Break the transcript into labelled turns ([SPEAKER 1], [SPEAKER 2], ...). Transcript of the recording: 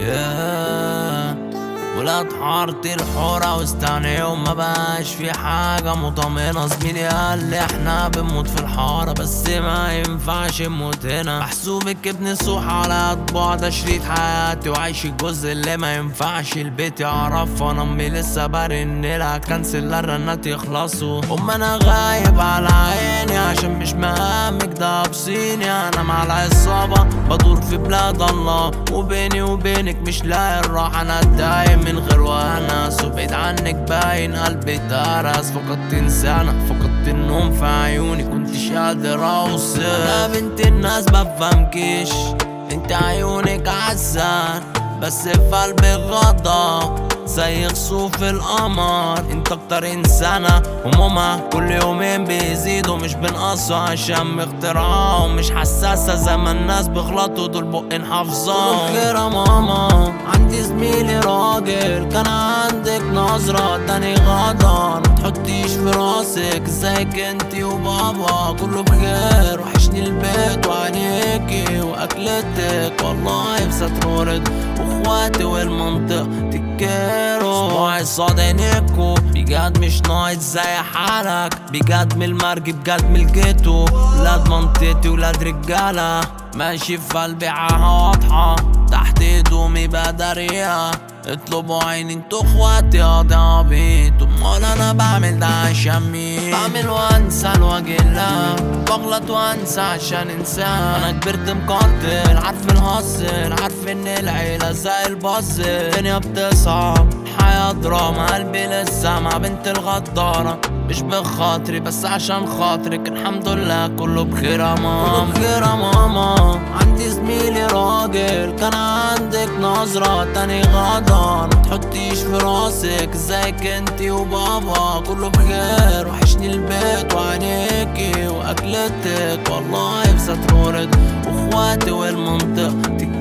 [SPEAKER 1] yeah. ولاد حارتي الحورة واستنى يوم ما بقاش في حاجة مطمئنة زميلي قال لي احنا بنموت في الحارة بس ما ينفعش نموت هنا محسوبك ابن سوح على اطباع ده شريط حياتي وعايش الجزء اللي ما ينفعش البيت يعرف انا امي لسه برن لها كنسل الرنات يخلصوا ام انا غايب على عيني عشان مش مهامك ده بصيني انا مع العصابة بدور في بلاد الله وبيني وبينك مش لاقي الراحة انا دايم من غير وناس وبعيد عنك باين قلبي اتهرس فقدت انسانة فقدت النوم في عيوني كنتش قادر اوصل انا بنت الناس بفهمكيش انت عيونك عزان بس في قلبي غضب زي خسوف القمر انت اكتر انسانة همومها كل يومين بيزيدوا مش بنقصوا عشان اختراعهم مش حساسة زي ما الناس بيغلطوا دول بقين حافظاهم خير يا ماما عندي زميلي راجل كان عندك نظرة تاني غدر متحطيش في راسك ازيك انتي وبابا كله بخير وحشني البيت وعينيكي واكلتك والله بسترورد واخواتي والمنطق تكيرو صباعي صاد عينيكو بجد مش ناقص زي حالك بجد من المرج بجد من الجيتو ولاد منطقتي ولاد رجالة ماشي في قلبي عاها واضحة تحت هدومي بدرية اطلبوا عيني انتوا اخواتي قاضي عبيط امال انا بعمل ده عشان مين بعمل وانسى الوجه الله بغلط وانسى عشان انسان انا كبرت مقاتل عارف الهصل عارف ان العيلة زي البصل الدنيا بتصعب الحياة دراما قلبي لسه مع بنت الغدارة مش بخاطري بس عشان خاطرك الحمد لله كله بخير يا ماما كله بخير يا ماما عندي زميلي راجل كان عندك نظرة تاني غدر متحطيش في راسك ازيك انتي وبابا كله بخير وحشني البيت وعينيكي واكلتك والله بسترورد واخواتي والمنطق